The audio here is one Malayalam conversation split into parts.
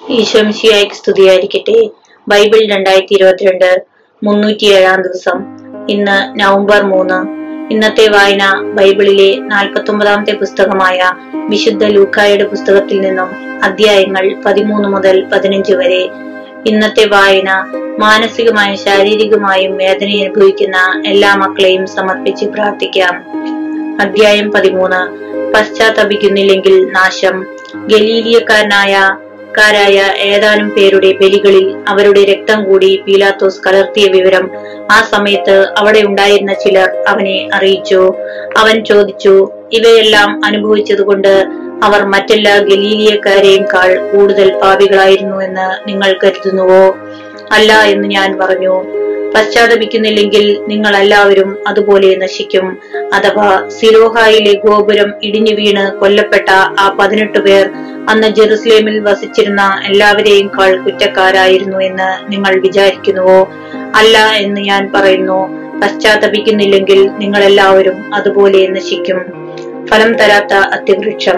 ഈശോമിശിയായിക്ക് സ്തുതിയായിരിക്കട്ടെ ബൈബിൾ രണ്ടായിരത്തി ഇരുപത്തിരണ്ട് മുന്നൂറ്റി ഏഴാം ദിവസം ഇന്ന് നവംബർ മൂന്ന് ഇന്നത്തെ വായന ബൈബിളിലെ നാൽപ്പത്തി ഒമ്പതാമത്തെ പുസ്തകമായ വിശുദ്ധ ലൂക്കായുടെ പുസ്തകത്തിൽ നിന്നും അധ്യായങ്ങൾ പതിമൂന്ന് മുതൽ പതിനഞ്ച് വരെ ഇന്നത്തെ വായന മാനസികമായും ശാരീരികമായും വേദന അനുഭവിക്കുന്ന എല്ലാ മക്കളെയും സമർപ്പിച്ച് പ്രാർത്ഥിക്കാം അധ്യായം പതിമൂന്ന് പശ്ചാത്തപിക്കുന്നില്ലെങ്കിൽ നാശം ഗലീലിയക്കാരനായ കാരായ ഏതാനും പേരുടെ ബലികളിൽ അവരുടെ രക്തം കൂടി പീലാത്തോസ് കലർത്തിയ വിവരം ആ സമയത്ത് അവിടെ ഉണ്ടായിരുന്ന ചിലർ അവനെ അറിയിച്ചു അവൻ ചോദിച്ചു ഇവയെല്ലാം അനുഭവിച്ചതുകൊണ്ട് അവർ മറ്റെല്ലാ ഗലീലിയക്കാരെയും കാൾ കൂടുതൽ പാപികളായിരുന്നു എന്ന് നിങ്ങൾ കരുതുന്നുവോ അല്ല എന്ന് ഞാൻ പറഞ്ഞു പശ്ചാത്തപിക്കുന്നില്ലെങ്കിൽ നിങ്ങൾ എല്ലാവരും അതുപോലെ നശിക്കും അഥവാ സിലോഹായിലെ ഗോപുരം ഇടിഞ്ഞു വീണ് കൊല്ലപ്പെട്ട ആ പതിനെട്ട് പേർ അന്ന് ജെറുസലേമിൽ വസിച്ചിരുന്ന എല്ലാവരെയും കാൾ കുറ്റക്കാരായിരുന്നു എന്ന് നിങ്ങൾ വിചാരിക്കുന്നുവോ അല്ല എന്ന് ഞാൻ പറയുന്നു പശ്ചാത്തപിക്കുന്നില്ലെങ്കിൽ നിങ്ങൾ എല്ലാവരും അതുപോലെ നശിക്കും ഫലം തരാത്ത അത്യവൃക്ഷം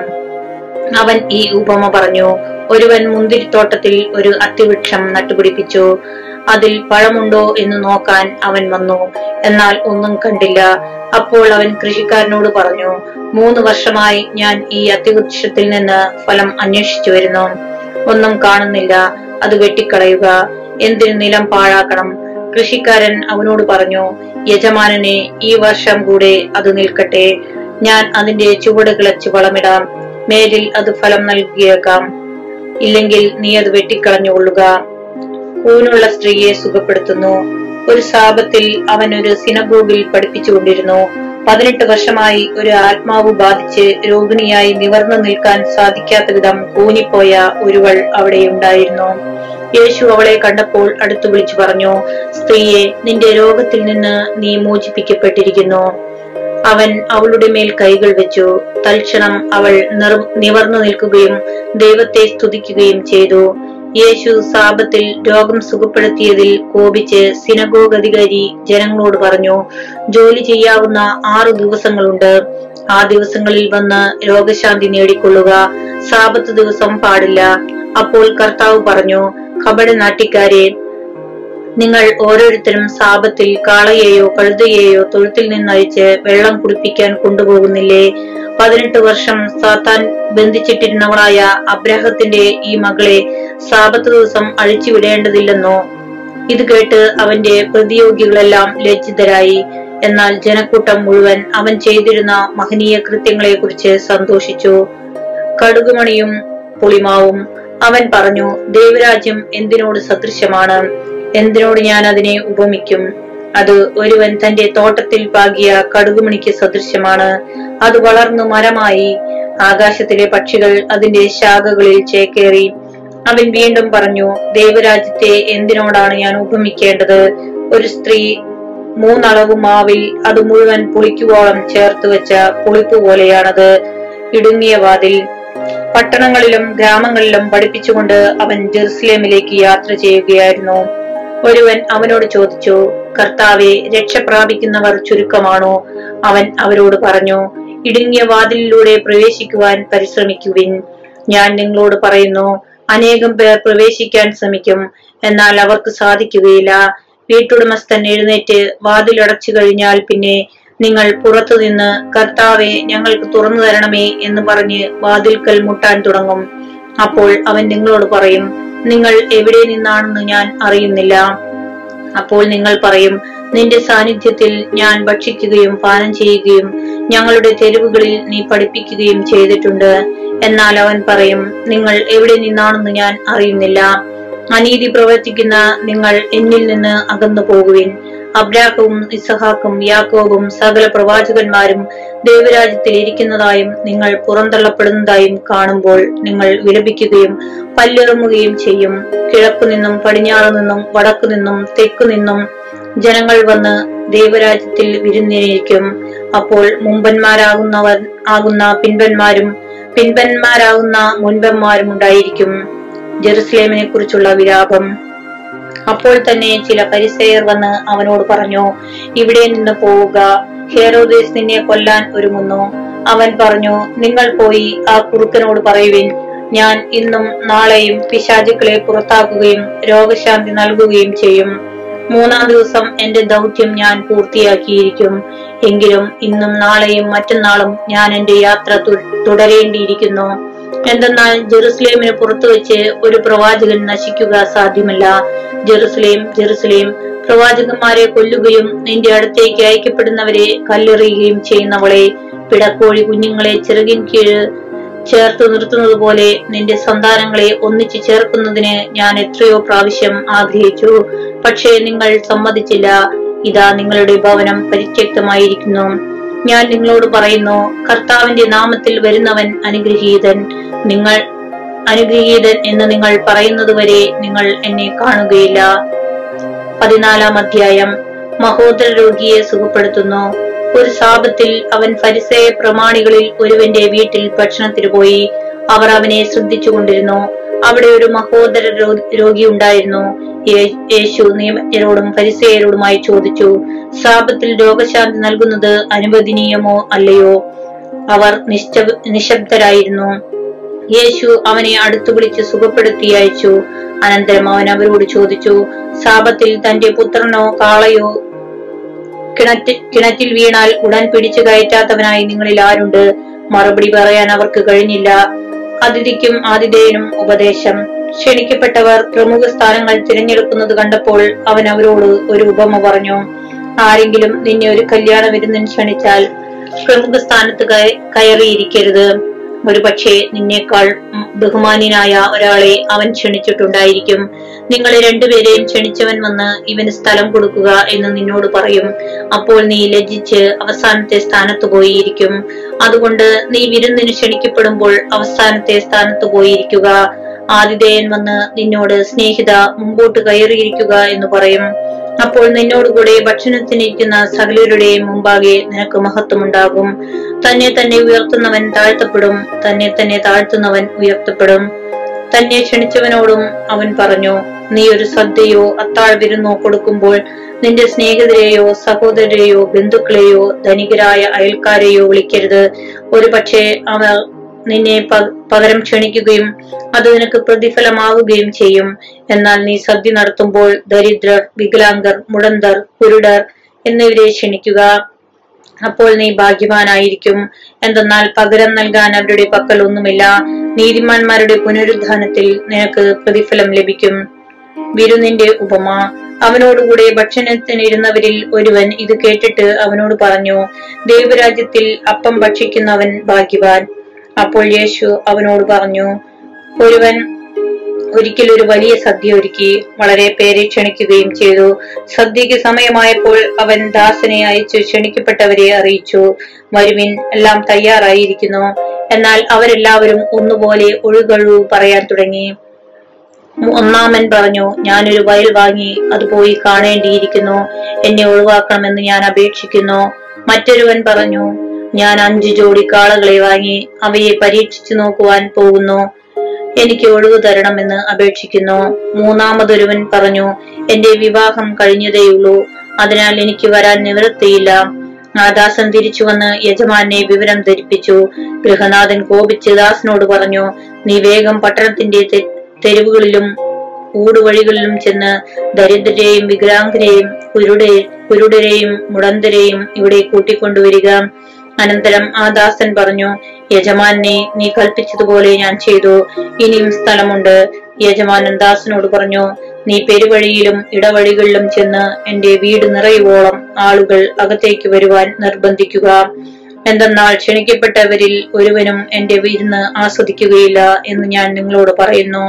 അവൻ ഈ ഉപമ പറഞ്ഞു ഒരുവൻ മുന്തിരിത്തോട്ടത്തിൽ ഒരു അത്തിവൃക്ഷം നട്ടുപിടിപ്പിച്ചു അതിൽ പഴമുണ്ടോ എന്ന് നോക്കാൻ അവൻ വന്നു എന്നാൽ ഒന്നും കണ്ടില്ല അപ്പോൾ അവൻ കൃഷിക്കാരനോട് പറഞ്ഞു മൂന്ന് വർഷമായി ഞാൻ ഈ അത്തിവൃക്ഷത്തിൽ നിന്ന് ഫലം അന്വേഷിച്ചു വരുന്നു ഒന്നും കാണുന്നില്ല അത് വെട്ടിക്കളയുക എന്തിനു നിലം പാഴാക്കണം കൃഷിക്കാരൻ അവനോട് പറഞ്ഞു യജമാനനെ ഈ വർഷം കൂടെ അത് നിൽക്കട്ടെ ഞാൻ അതിന്റെ ചുവട് കിളച്ച് വളമിടാം മേലിൽ അത് ഫലം നൽകിയേക്കാം ഇല്ലെങ്കിൽ നീ അത് വെട്ടിക്കളഞ്ഞുകൊള്ളുക ഊനുള്ള സ്ത്രീയെ സുഖപ്പെടുത്തുന്നു ഒരു സാപത്തിൽ അവൻ ഒരു സിനഗോഗിൽ പഠിപ്പിച്ചുകൊണ്ടിരുന്നു പതിനെട്ട് വർഷമായി ഒരു ആത്മാവ് ബാധിച്ച് രോഗിണിയായി നിവർന്നു നിൽക്കാൻ സാധിക്കാത്ത വിധം കൂനിപ്പോയ ഒരുവൾ അവിടെ ഉണ്ടായിരുന്നു യേശു അവളെ കണ്ടപ്പോൾ അടുത്തു വിളിച്ചു പറഞ്ഞു സ്ത്രീയെ നിന്റെ രോഗത്തിൽ നിന്ന് നീ മോചിപ്പിക്കപ്പെട്ടിരിക്കുന്നു അവൻ അവളുടെ മേൽ കൈകൾ വെച്ചു തൽക്ഷണം അവൾ നിർ- നിവർന്നു നിൽക്കുകയും ദൈവത്തെ സ്തുതിക്കുകയും ചെയ്തു യേശു സാപത്തിൽ രോഗം സുഖപ്പെടുത്തിയതിൽ കോപിച്ച് സിനഗോഗ് അധികാരി ജനങ്ങളോട് പറഞ്ഞു ജോലി ചെയ്യാവുന്ന ആറു ദിവസങ്ങളുണ്ട് ആ ദിവസങ്ങളിൽ വന്ന് രോഗശാന്തി നേടിക്കൊള്ളുക സാപത്ത് ദിവസം പാടില്ല അപ്പോൾ കർത്താവ് പറഞ്ഞു കപട നാട്ടിക്കാരെ നിങ്ങൾ ഓരോരുത്തരും സാപത്തിൽ കാളയെയോ കഴുതയെയോ തൊഴുത്തിൽ നിന്നയച്ച് വെള്ളം കുടിപ്പിക്കാൻ കൊണ്ടുപോകുന്നില്ലേ പതിനെട്ട് വർഷം സാത്താൻ ബന്ധിച്ചിട്ടിരുന്നവളായ അബ്രാഹത്തിന്റെ ഈ മകളെ സാപത്ത് ദിവസം അഴിച്ചുവിടേണ്ടതില്ലെന്നോ ഇത് കേട്ട് അവന്റെ പ്രതിയോഗികളെല്ലാം ലജ്ജിതരായി എന്നാൽ ജനക്കൂട്ടം മുഴുവൻ അവൻ ചെയ്തിരുന്ന മഹനീയ കൃത്യങ്ങളെ കുറിച്ച് സന്തോഷിച്ചു കടുകുമണിയും പുളിമാവും അവൻ പറഞ്ഞു ദൈവരാജ്യം എന്തിനോട് സദൃശ്യമാണ് എന്തിനോട് ഞാൻ അതിനെ ഉപമിക്കും അത് ഒരുവൻ തന്റെ തോട്ടത്തിൽ പാകിയ കടുകുമണിക്ക് സദൃശ്യമാണ് അത് വളർന്നു മരമായി ആകാശത്തിലെ പക്ഷികൾ അതിന്റെ ശാഖകളിൽ ചേക്കേറി അവൻ വീണ്ടും പറഞ്ഞു ദൈവരാജ്യത്തെ എന്തിനോടാണ് ഞാൻ ഉപമിക്കേണ്ടത് ഒരു സ്ത്രീ മൂന്നളവ് മാവിൽ അത് മുഴുവൻ പുളിക്കുവോളം ചേർത്ത് വെച്ച പുളിപ്പ് പോലെയാണത് ഇടുങ്ങിയ വാതിൽ പട്ടണങ്ങളിലും ഗ്രാമങ്ങളിലും പഠിപ്പിച്ചുകൊണ്ട് അവൻ ജെറുസലേമിലേക്ക് യാത്ര ചെയ്യുകയായിരുന്നു ഒരുവൻ അവനോട് ചോദിച്ചു കർത്താവെ രക്ഷ പ്രാപിക്കുന്നവർ ചുരുക്കമാണോ അവൻ അവരോട് പറഞ്ഞു ഇടുങ്ങിയ വാതിലിലൂടെ പ്രവേശിക്കുവാൻ പരിശ്രമിക്കുവിൻ ഞാൻ നിങ്ങളോട് പറയുന്നു അനേകം പേർ പ്രവേശിക്കാൻ ശ്രമിക്കും എന്നാൽ അവർക്ക് സാധിക്കുകയില്ല വീട്ടുടമസ്ഥൻ എഴുന്നേറ്റ് വാതിലടച്ചു കഴിഞ്ഞാൽ പിന്നെ നിങ്ങൾ പുറത്തുനിന്ന് കർത്താവെ ഞങ്ങൾക്ക് തുറന്നു തരണമേ എന്ന് പറഞ്ഞ് വാതിൽക്കൽ മുട്ടാൻ തുടങ്ങും അപ്പോൾ അവൻ നിങ്ങളോട് പറയും നിങ്ങൾ എവിടെ നിന്നാണെന്ന് ഞാൻ അറിയുന്നില്ല അപ്പോൾ നിങ്ങൾ പറയും നിന്റെ സാന്നിധ്യത്തിൽ ഞാൻ ഭക്ഷിക്കുകയും പാനം ചെയ്യുകയും ഞങ്ങളുടെ തെരുവുകളിൽ നീ പഠിപ്പിക്കുകയും ചെയ്തിട്ടുണ്ട് എന്നാൽ അവൻ പറയും നിങ്ങൾ എവിടെ നിന്നാണെന്ന് ഞാൻ അറിയുന്നില്ല അനീതി പ്രവർത്തിക്കുന്ന നിങ്ങൾ എന്നിൽ നിന്ന് അകന്നു പോകുവിൻ അബ്രാഹവും ഇസഹാക്കും യാക്കോബും സകല പ്രവാചകന്മാരും ദൈവരാജ്യത്തിൽ ഇരിക്കുന്നതായും നിങ്ങൾ പുറന്തള്ളപ്പെടുന്നതായും കാണുമ്പോൾ നിങ്ങൾ വിലപിക്കുകയും പല്ലിറങ്ങുകയും ചെയ്യും കിഴക്കുനിന്നും പടിഞ്ഞാറു നിന്നും വടക്കു നിന്നും തെക്കു നിന്നും ജനങ്ങൾ വന്ന് ദൈവരാജ്യത്തിൽ വിരുന്നിരിക്കും അപ്പോൾ മുമ്പന്മാരാകുന്നവർ ആകുന്ന പിൻപന്മാരും പിൻപന്മാരാകുന്ന മുൻപന്മാരും ഉണ്ടായിരിക്കും ജെറുസലേമിനെ കുറിച്ചുള്ള വിലാപം അപ്പോൾ തന്നെ ചില പരിസയർ വന്ന് അവനോട് പറഞ്ഞു ഇവിടെ നിന്ന് പോവുക ഹേറോദേസ് നിന്നെ കൊല്ലാൻ ഒരുങ്ങുന്നു അവൻ പറഞ്ഞു നിങ്ങൾ പോയി ആ കുറുക്കനോട് പറയുവിൻ ഞാൻ ഇന്നും നാളെയും പിശാചുക്കളെ പുറത്താക്കുകയും രോഗശാന്തി നൽകുകയും ചെയ്യും മൂന്നാം ദിവസം എന്റെ ദൗത്യം ഞാൻ പൂർത്തിയാക്കിയിരിക്കും എങ്കിലും ഇന്നും നാളെയും മറ്റന്നാളും ഞാൻ എന്റെ യാത്ര തു- തുടരേണ്ടിയിരിക്കുന്നു എന്തെന്നാൽ ജെറുസലേമിന് പുറത്തു വെച്ച് ഒരു പ്രവാചകൻ നശിക്കുക സാധ്യമല്ല ജെറുസലേം ജെറുസലേം പ്രവാചകന്മാരെ കൊല്ലുകയും നിന്റെ അടുത്തേക്ക് അയക്കപ്പെടുന്നവരെ കല്ലെറിയുകയും ചെയ്യുന്നവളെ പിടക്കോഴി കുഞ്ഞുങ്ങളെ ചിറകിൻ കീഴ് ചേർത്ത് നിർത്തുന്നത് പോലെ നിന്റെ സന്താനങ്ങളെ ഒന്നിച്ചു ചേർക്കുന്നതിന് ഞാൻ എത്രയോ പ്രാവശ്യം ആഗ്രഹിച്ചു പക്ഷേ നിങ്ങൾ സമ്മതിച്ചില്ല ഇതാ നിങ്ങളുടെ ഭവനം പരിത്യക്തമായിരിക്കുന്നു ഞാൻ നിങ്ങളോട് പറയുന്നു കർത്താവിന്റെ നാമത്തിൽ വരുന്നവൻ അനുഗ്രഹീതൻ നിങ്ങൾ അനുഗ്രഹീതൻ എന്ന് നിങ്ങൾ പറയുന്നതുവരെ നിങ്ങൾ എന്നെ കാണുകയില്ല പതിനാലാം അധ്യായം മഹോദര രോഗിയെ സുഖപ്പെടുത്തുന്നു ഒരു സാപത്തിൽ അവൻ ഫരിസേയ പ്രമാണികളിൽ ഒരുവന്റെ വീട്ടിൽ ഭക്ഷണത്തിന് പോയി അവർ അവനെ ശ്രദ്ധിച്ചുകൊണ്ടിരുന്നു അവിടെ ഒരു മഹോദര രോ- രോഗി ഉണ്ടായിരുന്നു യേ- യേശു നിയമജ്ഞരോടും ഫരിസേയരോടുമായി ചോദിച്ചു സാപത്തിൽ രോഗശാന്തി നൽകുന്നത് അനുവദനീയമോ അല്ലയോ അവർ നിശ്ച- നിശബ്ദരായിരുന്നു യേശു അവനെ അടുത്തു വിളിച്ച് സുഖപ്പെടുത്തി അയച്ചു അനന്തരം അവൻ അവരോട് ചോദിച്ചു സാപത്തിൽ തന്റെ പുത്രനോ കാളയോ കിണറ്റിൽ കിണറ്റിൽ വീണാൽ ഉടൻ പിടിച്ചു കയറ്റാത്തവനായി നിങ്ങളിൽ ആരുണ്ട് മറുപടി പറയാൻ അവർക്ക് കഴിഞ്ഞില്ല അതിഥിക്കും ആതിഥേയനും ഉപദേശം ക്ഷണിക്കപ്പെട്ടവർ പ്രമുഖ സ്ഥാനങ്ങൾ തിരഞ്ഞെടുക്കുന്നത് കണ്ടപ്പോൾ അവൻ അവരോട് ഒരു ഉപമ പറഞ്ഞു ആരെങ്കിലും നിന്നെ ഒരു കല്യാണ വിരുന്നിന് ക്ഷണിച്ചാൽ പ്രമുഖ സ്ഥാനത്ത് കയ- കയറിയിരിക്കരുത് ഒരു പക്ഷേ നിന്നേക്കാൾ ഉം, ബഹുമാന്യനായ ഒരാളെ അവൻ ക്ഷണിച്ചിട്ടുണ്ടായിരിക്കും നിങ്ങളെ രണ്ടുപേരെയും ക്ഷണിച്ചവൻ വന്ന് ഇവന് സ്ഥലം കൊടുക്കുക എന്ന് നിന്നോട് പറയും അപ്പോൾ നീ ലജ്ജിച്ച് അവസാനത്തെ സ്ഥാനത്ത് പോയിരിക്കും അതുകൊണ്ട് നീ വിരുന്നിന് ക്ഷണിക്കപ്പെടുമ്പോൾ അവസാനത്തെ സ്ഥാനത്ത് പോയിരിക്കുക ആതിഥേയൻ വന്ന് നിന്നോട് സ്നേഹിത മുമ്പോട്ട് കയറിയിരിക്കുക എന്ന് പറയും അപ്പോൾ നിന്നോടുകൂടെ ഭക്ഷണത്തിനിരിക്കുന്ന സകലരുടെയും മുമ്പാകെ നിനക്ക് മഹത്വമുണ്ടാകും തന്നെ തന്നെ ഉയർത്തുന്നവൻ താഴ്ത്തപ്പെടും തന്നെ തന്നെ താഴ്ത്തുന്നവൻ ഉയർത്തപ്പെടും തന്നെ ക്ഷണിച്ചവനോടും അവൻ പറഞ്ഞു നീ ഒരു സദ്യയോ അത്താഴ വിരുന്നോ കൊടുക്കുമ്പോൾ നിന്റെ സ്നേഹിതരെയോ സഹോദരരെയോ ബന്ധുക്കളെയോ ധനികരായ അയൽക്കാരെയോ വിളിക്കരുത് ഒരു പക്ഷേ അവർ നിന്നെ പ- പകരം ക്ഷണിക്കുകയും അത് നിനക്ക് പ്രതിഫലമാവുകയും ചെയ്യും എന്നാൽ നീ സദ്യ നടത്തുമ്പോൾ ദരിദ്രർ വികലാംഗർ മുടന്തർ കുരുടർ എന്നിവരെ ക്ഷണിക്കുക അപ്പോൾ നീ ഭാഗ്യവാനായിരിക്കും എന്തെന്നാൽ പകരം നൽകാൻ അവരുടെ പക്കൽ ഒന്നുമില്ല നീതിമാന്മാരുടെ പുനരുദ്ധാനത്തിൽ നിനക്ക് പ്രതിഫലം ലഭിക്കും വിരുന്നിന്റെ ഉപമ അവനോടുകൂടെ ഭക്ഷണത്തിനിരുന്നവരിൽ ഒരുവൻ ഇത് കേട്ടിട്ട് അവനോട് പറഞ്ഞു ദൈവരാജ്യത്തിൽ അപ്പം ഭക്ഷിക്കുന്നവൻ ഭാഗ്യവാൻ അപ്പോൾ യേശു അവനോട് പറഞ്ഞു ഒരുവൻ ഒരിക്കൽ ഒരു വലിയ സദ്യ ഒരുക്കി വളരെ പേരെ ക്ഷണിക്കുകയും ചെയ്തു സദ്യക്ക് സമയമായപ്പോൾ അവൻ ദാസനെ അയച്ചു ക്ഷണിക്കപ്പെട്ടവരെ അറിയിച്ചു വരുവിൻ എല്ലാം തയ്യാറായിരിക്കുന്നു എന്നാൽ അവരെല്ലാവരും ഒന്നുപോലെ ഒഴുകഴു പറയാൻ തുടങ്ങി ഒന്നാമൻ പറഞ്ഞു ഞാനൊരു വയൽ വാങ്ങി അത് പോയി കാണേണ്ടിയിരിക്കുന്നു എന്നെ ഒഴിവാക്കണമെന്ന് ഞാൻ അപേക്ഷിക്കുന്നു മറ്റൊരുവൻ പറഞ്ഞു ഞാൻ അഞ്ചു ജോഡി കാളകളെ വാങ്ങി അവയെ പരീക്ഷിച്ചു നോക്കുവാൻ പോകുന്നു എനിക്ക് ഒഴിവ് തരണമെന്ന് അപേക്ഷിക്കുന്നു മൂന്നാമതൊരുവൻ പറഞ്ഞു എന്റെ വിവാഹം കഴിഞ്ഞതേയുള്ളൂ അതിനാൽ എനിക്ക് വരാൻ നിവൃത്തിയില്ല ആ ദാസൻ തിരിച്ചു വന്ന് യജമാനെ വിവരം ധരിപ്പിച്ചു ഗൃഹനാഥൻ കോപിച്ച് ദാസനോട് പറഞ്ഞു നീ വേഗം പട്ടണത്തിന്റെ തെ- തെരുവുകളിലും ഊടുവഴികളിലും ചെന്ന് ദരിദ്രരെയും വികലാംഗരെയും കുരുടെ കുരുടരെയും മുടന്തരെയും ഇവിടെ കൂട്ടിക്കൊണ്ടുവരിക അനന്തരം ആ ദാസൻ പറഞ്ഞു യജമാനെ നീ കൽപ്പിച്ചതുപോലെ ഞാൻ ചെയ്തു ഇനിയും സ്ഥലമുണ്ട് യജമാനൻ ദാസനോട് പറഞ്ഞു നീ പെരുവഴിയിലും ഇടവഴികളിലും ചെന്ന് എന്റെ വീട് നിറയുവോളം ആളുകൾ അകത്തേക്ക് വരുവാൻ നിർബന്ധിക്കുക എന്തെന്നാൽ ക്ഷണിക്കപ്പെട്ടവരിൽ ഒരുവനും എന്റെ വിരുന്ന് ആസ്വദിക്കുകയില്ല എന്ന് ഞാൻ നിങ്ങളോട് പറയുന്നു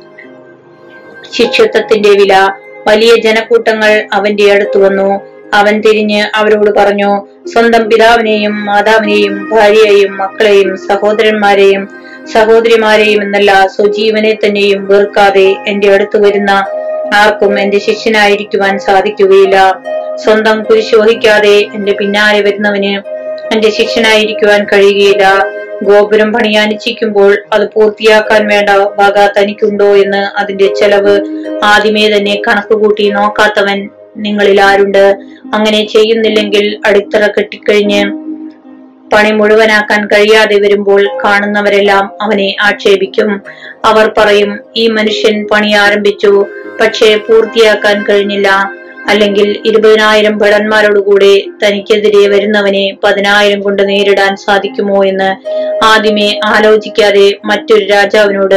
ശിഷ്യത്വത്തിന്റെ വില വലിയ ജനക്കൂട്ടങ്ങൾ അവന്റെ അടുത്ത് വന്നു അവൻ തിരിഞ്ഞ് അവരോട് പറഞ്ഞു സ്വന്തം പിതാവിനെയും മാതാവിനെയും ഭാര്യയെയും മക്കളെയും സഹോദരന്മാരെയും സഹോദരിമാരെയും എന്നല്ല സ്വജീവനെ തന്നെയും വെറുക്കാതെ എന്റെ അടുത്ത് വരുന്ന ആർക്കും എന്റെ ശിഷ്യനായിരിക്കുവാൻ സാധിക്കുകയില്ല സ്വന്തം കുരിശ് വഹിക്കാതെ എന്റെ പിന്നാലെ വരുന്നവന് എന്റെ ശിഷ്യനായിരിക്കുവാൻ കഴിയുകയില്ല ഗോപുരം പണിയാൻ ഇച്ഛിക്കുമ്പോൾ അത് പൂർത്തിയാക്കാൻ വേണ്ട വക തനിക്കുണ്ടോ എന്ന് അതിന്റെ ചെലവ് ആദ്യമേ തന്നെ കണക്കുകൂട്ടി നോക്കാത്തവൻ നിങ്ങളിൽ ആരുണ്ട് അങ്ങനെ ചെയ്യുന്നില്ലെങ്കിൽ അടിത്തറ കെട്ടിക്കഴിഞ്ഞ് പണി മുഴുവനാക്കാൻ കഴിയാതെ വരുമ്പോൾ കാണുന്നവരെല്ലാം അവനെ ആക്ഷേപിക്കും അവർ പറയും ഈ മനുഷ്യൻ പണി ആരംഭിച്ചു പക്ഷേ പൂർത്തിയാക്കാൻ കഴിഞ്ഞില്ല അല്ലെങ്കിൽ ഇരുപതിനായിരം ഭടന്മാരോടുകൂടെ തനിക്കെതിരെ വരുന്നവനെ പതിനായിരം കൊണ്ട് നേരിടാൻ സാധിക്കുമോ എന്ന് ആദ്യമേ ആലോചിക്കാതെ മറ്റൊരു രാജാവിനോട്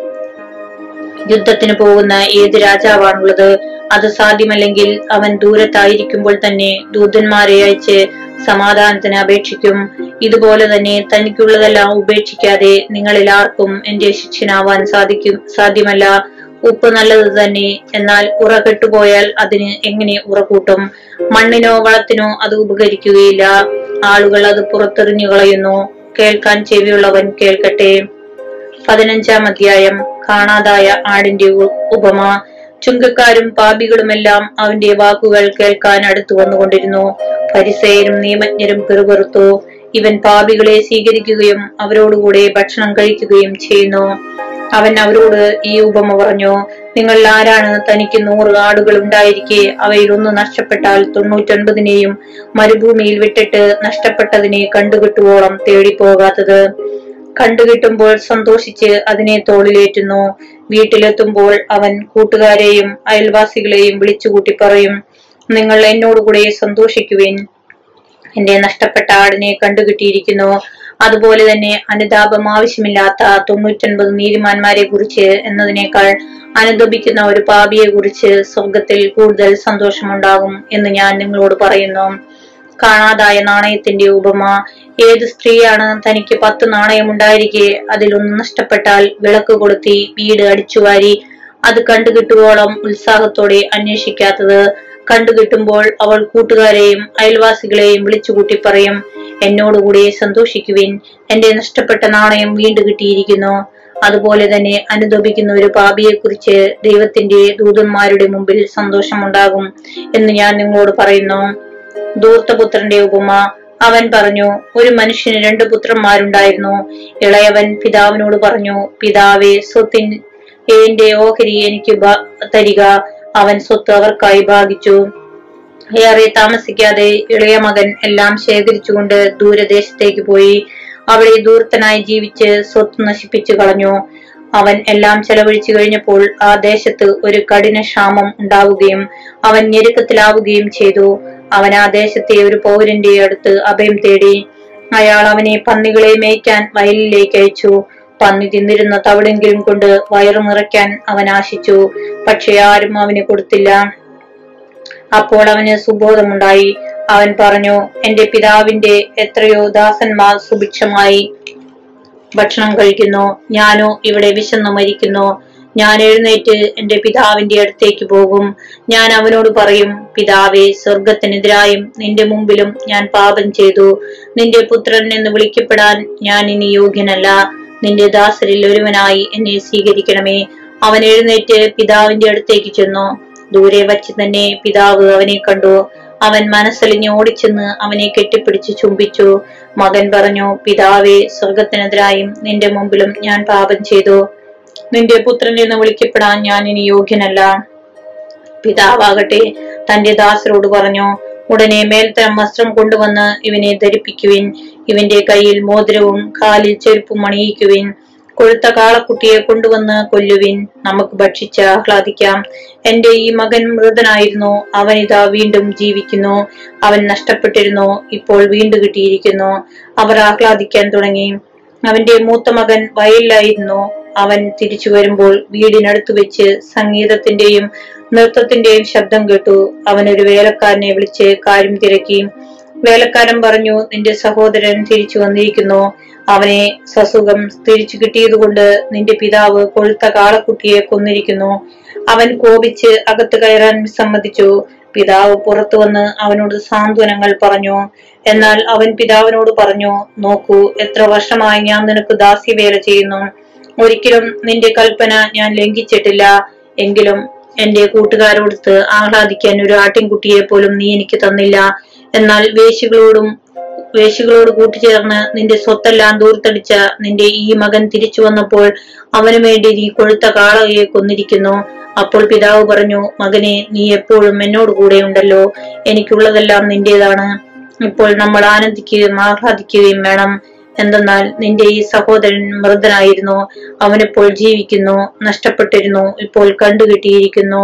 യുദ്ധത്തിന് പോകുന്ന ഏത് രാജാവാണുള്ളത് അത് സാധ്യമല്ലെങ്കിൽ അവൻ ദൂരത്തായിരിക്കുമ്പോൾ തന്നെ ദൂതന്മാരെ അയച്ച് സമാധാനത്തിന് അപേക്ഷിക്കും ഇതുപോലെ തന്നെ തനിക്കുള്ളതെല്ലാം ഉപേക്ഷിക്കാതെ നിങ്ങളിൽ ആർക്കും എന്റെ ശിഷ്യനാവാൻ സാധിക്കും സാധ്യമല്ല ഉപ്പ് നല്ലത് തന്നെ എന്നാൽ ഉറ കെട്ടുപോയാൽ അതിന് എങ്ങനെ ഉറ കൂട്ടും മണ്ണിനോ വളത്തിനോ അത് ഉപകരിക്കുകയില്ല ആളുകൾ അത് പുറത്തെറിഞ്ഞു കളയുന്നു കേൾക്കാൻ ചെവിയുള്ളവൻ കേൾക്കട്ടെ പതിനഞ്ചാം അധ്യായം കാണാതായ ആടിന്റെ ഉ- ഉപമ ചുങ്കക്കാരും പാപികളുമെല്ലാം അവന്റെ വാക്കുകൾ കേൾക്കാൻ അടുത്തു വന്നുകൊണ്ടിരുന്നു പരിസയരും നിയമജ്ഞരും പെറുപെറുത്തു ഇവൻ പാപികളെ സ്വീകരിക്കുകയും അവരോടുകൂടെ ഭക്ഷണം കഴിക്കുകയും ചെയ്യുന്നു അവൻ അവരോട് ഈ ഉപമ പറഞ്ഞു നിങ്ങൾ ആരാണ് തനിക്ക് നൂറ് ആടുകൾ ഉണ്ടായിരിക്കെ അവയിൽ ഒന്ന് നഷ്ടപ്പെട്ടാൽ തൊണ്ണൂറ്റൊൻപതിനെയും മരുഭൂമിയിൽ വിട്ടിട്ട് നഷ്ടപ്പെട്ടതിനെ കണ്ടുകിട്ടുവോളം തേടിപ്പോകാത്തത് കണ്ടുകിട്ടുമ്പോൾ സന്തോഷിച്ച് അതിനെ തോളിലേറ്റുന്നു വീട്ടിലെത്തുമ്പോൾ അവൻ കൂട്ടുകാരെയും അയൽവാസികളെയും വിളിച്ചുകൂട്ടി പറയും നിങ്ങൾ എന്നോടുകൂടെ സന്തോഷിക്കുവിൻ എന്റെ നഷ്ടപ്പെട്ട ആടിനെ കണ്ടുകിട്ടിയിരിക്കുന്നു അതുപോലെ തന്നെ അനുതാപം ആവശ്യമില്ലാത്ത തൊണ്ണൂറ്റൊൻപത് നീതിമാന്മാരെ കുറിച്ച് എന്നതിനേക്കാൾ അനുദപിക്കുന്ന ഒരു പാപിയെ കുറിച്ച് സ്വർഗത്തിൽ കൂടുതൽ സന്തോഷമുണ്ടാകും എന്ന് ഞാൻ നിങ്ങളോട് പറയുന്നു കാണാതായ നാണയത്തിന്റെ ഉപമ ഏത് സ്ത്രീയാണ് തനിക്ക് പത്ത് നാണയമുണ്ടായിരിക്കെ അതിലൊന്ന് നഷ്ടപ്പെട്ടാൽ വിളക്ക് കൊളുത്തി വീട് അടിച്ചുവാരി അത് കണ്ടുകിട്ടുവോളം ഉത്സാഹത്തോടെ അന്വേഷിക്കാത്തത് കണ്ടുകിട്ടുമ്പോൾ അവൾ കൂട്ടുകാരെയും അയൽവാസികളെയും വിളിച്ചുകൂട്ടി പറയും എന്നോടുകൂടി സന്തോഷിക്കുവിൻ എന്റെ നഷ്ടപ്പെട്ട നാണയം വീണ്ടു കിട്ടിയിരിക്കുന്നു അതുപോലെ തന്നെ അനുദപിക്കുന്ന ഒരു പാപിയെ കുറിച്ച് ദൈവത്തിന്റെ ദൂതന്മാരുടെ മുമ്പിൽ സന്തോഷമുണ്ടാകും എന്ന് ഞാൻ നിങ്ങളോട് പറയുന്നു ധൂർത്തപുത്രന്റെ ഉപമ അവൻ പറഞ്ഞു ഒരു മനുഷ്യന് രണ്ട് പുത്രന്മാരുണ്ടായിരുന്നു ഇളയവൻ പിതാവിനോട് പറഞ്ഞു പിതാവേ സ്വത്തിൻ എന്റെ ഓഹരി എനിക്ക് ഭ- തരിക അവൻ സ്വത്ത് അവർക്കായി ഭാഗിച്ചു ഏറെ താമസിക്കാതെ ഇളയ മകൻ എല്ലാം ശേഖരിച്ചുകൊണ്ട് ദൂരദേശത്തേക്ക് പോയി അവിടെ ദൂർത്തനായി ജീവിച്ച് സ്വത്ത് നശിപ്പിച്ചു കളഞ്ഞു അവൻ എല്ലാം ചെലവഴിച്ചു കഴിഞ്ഞപ്പോൾ ആ ദേശത്ത് ഒരു കഠിന ക്ഷാമം ഉണ്ടാവുകയും അവൻ ഞെരുക്കത്തിലാവുകയും ചെയ്തു അവൻ ആ ദേശത്തെ ഒരു പൗരന്റെ അടുത്ത് അഭയം തേടി അയാൾ അവനെ പന്നികളെ മേയ്ക്കാൻ വയലിലേക്ക് അയച്ചു പന്നി തിന്നിരുന്ന തവിടെങ്കിലും കൊണ്ട് വയറു നിറയ്ക്കാൻ അവൻ ആശിച്ചു പക്ഷെ ആരും അവന് കൊടുത്തില്ല അപ്പോൾ അവന് സുബോധമുണ്ടായി അവൻ പറഞ്ഞു എന്റെ പിതാവിന്റെ എത്രയോ ദാസന്മാർ സുഭിക്ഷമായി ഭക്ഷണം കഴിക്കുന്നു ഞാനോ ഇവിടെ വിശന്നു മരിക്കുന്നു ഞാൻ എഴുന്നേറ്റ് എന്റെ പിതാവിന്റെ അടുത്തേക്ക് പോകും ഞാൻ അവനോട് പറയും പിതാവേ സ്വർഗത്തിനെതിരായും നിന്റെ മുമ്പിലും ഞാൻ പാപം ചെയ്തു നിന്റെ പുത്രൻ എന്ന് വിളിക്കപ്പെടാൻ ഞാൻ ഇനി യോഗ്യനല്ല നിന്റെ ദാസരിൽ ഒരുവനായി എന്നെ സ്വീകരിക്കണമേ അവൻ എഴുന്നേറ്റ് പിതാവിന്റെ അടുത്തേക്ക് ചെന്നു ദൂരെ വച്ച് തന്നെ പിതാവ് അവനെ കണ്ടു അവൻ മനസ്സലിഞ്ഞ് ഓടിച്ചെന്ന് അവനെ കെട്ടിപ്പിടിച്ച് ചുംബിച്ചു മകൻ പറഞ്ഞു പിതാവേ സ്വർഗത്തിനെതിരായും നിന്റെ മുമ്പിലും ഞാൻ പാപം ചെയ്തു നിന്റെ പുത്രൻ എന്ന് വിളിക്കപ്പെടാൻ ഞാൻ ഇനി യോഗ്യനല്ല പിതാവാകട്ടെ തന്റെ ദാസരോട് പറഞ്ഞു ഉടനെ മേൽത്തരം വസ്ത്രം കൊണ്ടുവന്ന് ഇവനെ ധരിപ്പിക്കുവിൻ ഇവന്റെ കയ്യിൽ മോതിരവും കാലിൽ ചെരുപ്പും അണിയിക്കുവിൻ കൊഴുത്ത കാളക്കുട്ടിയെ കൊണ്ടുവന്ന് കൊല്ലുവിൻ നമുക്ക് ഭക്ഷിച്ച് ആഹ്ലാദിക്കാം എന്റെ ഈ മകൻ മൃതനായിരുന്നു അവൻ ഇതാ വീണ്ടും ജീവിക്കുന്നു അവൻ നഷ്ടപ്പെട്ടിരുന്നു ഇപ്പോൾ വീണ്ടും കിട്ടിയിരിക്കുന്നു അവർ ആഹ്ലാദിക്കാൻ തുടങ്ങി അവന്റെ മൂത്ത മകൻ വയലിലായിരുന്നു അവൻ തിരിച്ചു വരുമ്പോൾ വീടിനടുത്ത് വെച്ച് സംഗീതത്തിന്റെയും നൃത്തത്തിന്റെയും ശബ്ദം കേട്ടു അവൻ ഒരു വേലക്കാരനെ വിളിച്ച് കാര്യം തിരക്കി വേലക്കാരൻ പറഞ്ഞു നിന്റെ സഹോദരൻ തിരിച്ചു വന്നിരിക്കുന്നു അവനെ സസുഖം തിരിച്ചു കിട്ടിയതുകൊണ്ട് നിന്റെ പിതാവ് കൊഴുത്ത കാളക്കുട്ടിയെ കൊന്നിരിക്കുന്നു അവൻ കോപിച്ച് അകത്ത് കയറാൻ വിസമ്മതിച്ചു പിതാവ് പുറത്തു വന്ന് അവനോട് സാന്ത്വനങ്ങൾ പറഞ്ഞു എന്നാൽ അവൻ പിതാവിനോട് പറഞ്ഞു നോക്കൂ എത്ര വർഷമായി ഞാൻ നിനക്ക് ദാസ്യവേല ചെയ്യുന്നു ഒരിക്കലും നിന്റെ കൽപ്പന ഞാൻ ലംഘിച്ചിട്ടില്ല എങ്കിലും എന്റെ കൂട്ടുകാരോടത്ത് ആഹ്ലാദിക്കാൻ ഒരു ആട്ടിൻകുട്ടിയെ പോലും നീ എനിക്ക് തന്നില്ല എന്നാൽ വേശികളോടും വേശികളോട് കൂട്ടിച്ചേർന്ന് നിന്റെ സ്വത്തെല്ലാം ദൂർത്തടിച്ച നിന്റെ ഈ മകൻ തിരിച്ചു വന്നപ്പോൾ അവനു വേണ്ടി നീ കൊഴുത്ത കാളയെ കൊന്നിരിക്കുന്നു അപ്പോൾ പിതാവ് പറഞ്ഞു മകനെ നീ എപ്പോഴും എന്നോട് കൂടെ ഉണ്ടല്ലോ എനിക്കുള്ളതെല്ലാം നിന്റേതാണ് ഇപ്പോൾ നമ്മൾ ആനന്ദിക്കുകയും ആഹ്ലാദിക്കുകയും വേണം എന്തെന്നാൽ നിന്റെ ഈ സഹോദരൻ മൃതനായിരുന്നു അവനിപ്പോൾ ജീവിക്കുന്നു നഷ്ടപ്പെട്ടിരുന്നു ഇപ്പോൾ കണ്ടുകിട്ടിയിരിക്കുന്നു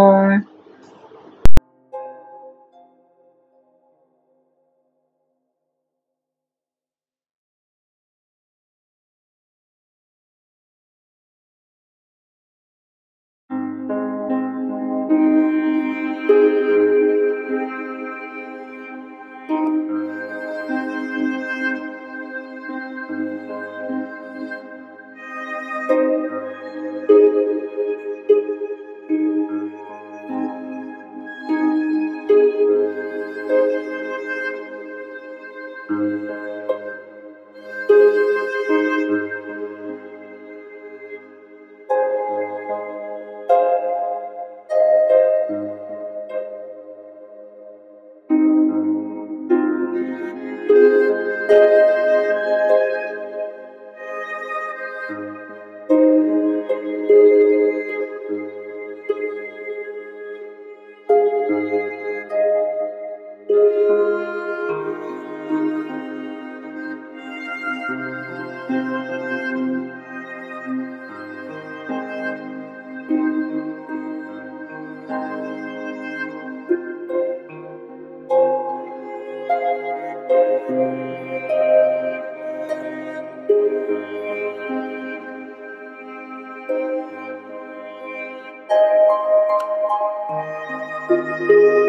thank you